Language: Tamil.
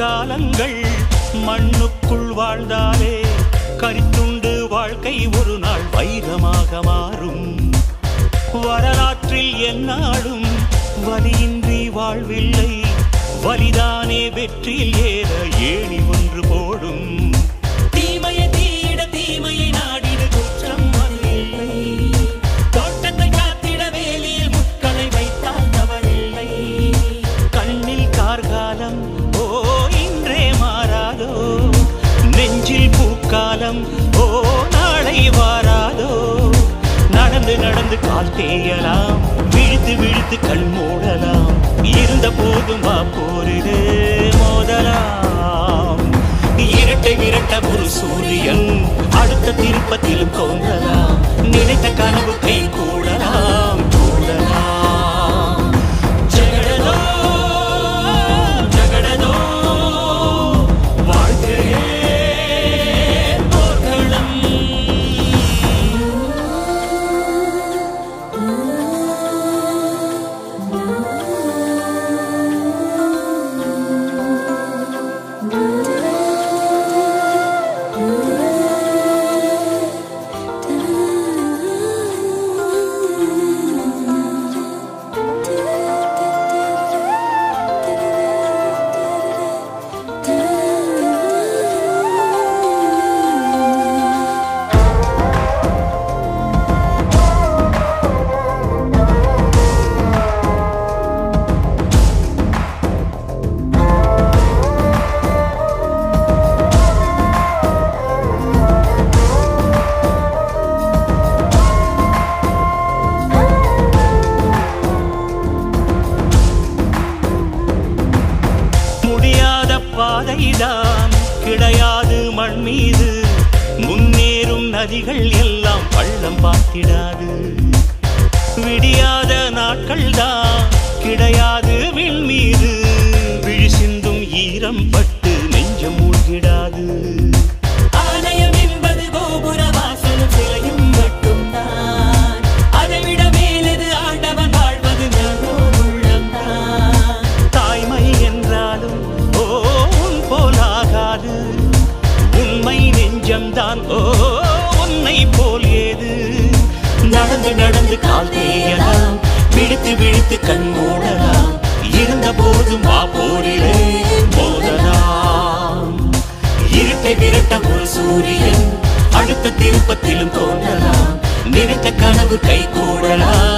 காலங்கள் மண்ணுக்குள் வாழ்ந்தாலே கரித்துண்டு வாழ்க்கை ஒரு நாள் வைரமாக மாறும் வரலாற்றில் எந்நாளும் வலியின்றி வாழ்வில்லை வலிதானே வெற்றியில் ஏற ஏணி ஒன்று போடும் தீமையை தீயிட தீமையை நாடிட குற்றம் அது இல்லை தோட்டத்தை காத்திட வேலியில் முட்களை வைத்தால் தவறில்லை கண்ணில் கார்காலம் ஓ இன்றே மாறாதோ நெஞ்சில் பூக்காலம் ஓ நாளை வாராதோ நடந்து நடந்து கால் தேயலாம் விழுத்து விழுத்து கண் மூடலாம் இருந்த போதும் வா போரிடு மோதலாம் இரட்டை விரட்ட ஒரு சூரியன் அடுத்த திருப்பத்திலும் தோன்றலாம் நினைத்த கனவு கை கூடலாம் கூடலாம் ஜகடதோ ஜகடதோ வாழ்க்கையே போர்க்களம் முடியாத பாதைதான் கிடையாது மண் மீது முன்னேறும் நதிகள் எல்லாம் பள்ளம் பார்த்திடாது விடியாத நாட்கள் தான் கிடையாது விண் மீது விழி சிந்தும் ஈரம் பட்டு நெஞ்சம் மூழ்கிடாது ஆலயம் என்பது கோபுர வாசலும் சிலையும் மட்டும்தான் அதைவிட மேலது ஆண்டவன் வாழ்வது ஞானோ உள்ளம்தான் தாய்மை என்றாலும் ஓ உன் போலாகாது உண்மை நெஞ்சம்தான் ஓ உன்னை போல் ஏது நடந்து நடந்து கால் தேயலாம் விழித்து விழித்து கண் மூடலாம் இருந்த போதும் வா போரிலே மோதலாம் இருட்டை விரட்ட ஒரு சூரியன் அடுத்த திருப்பத்திலும் தோன்றலாம் நினைத்த கனவு கை கூடலாம்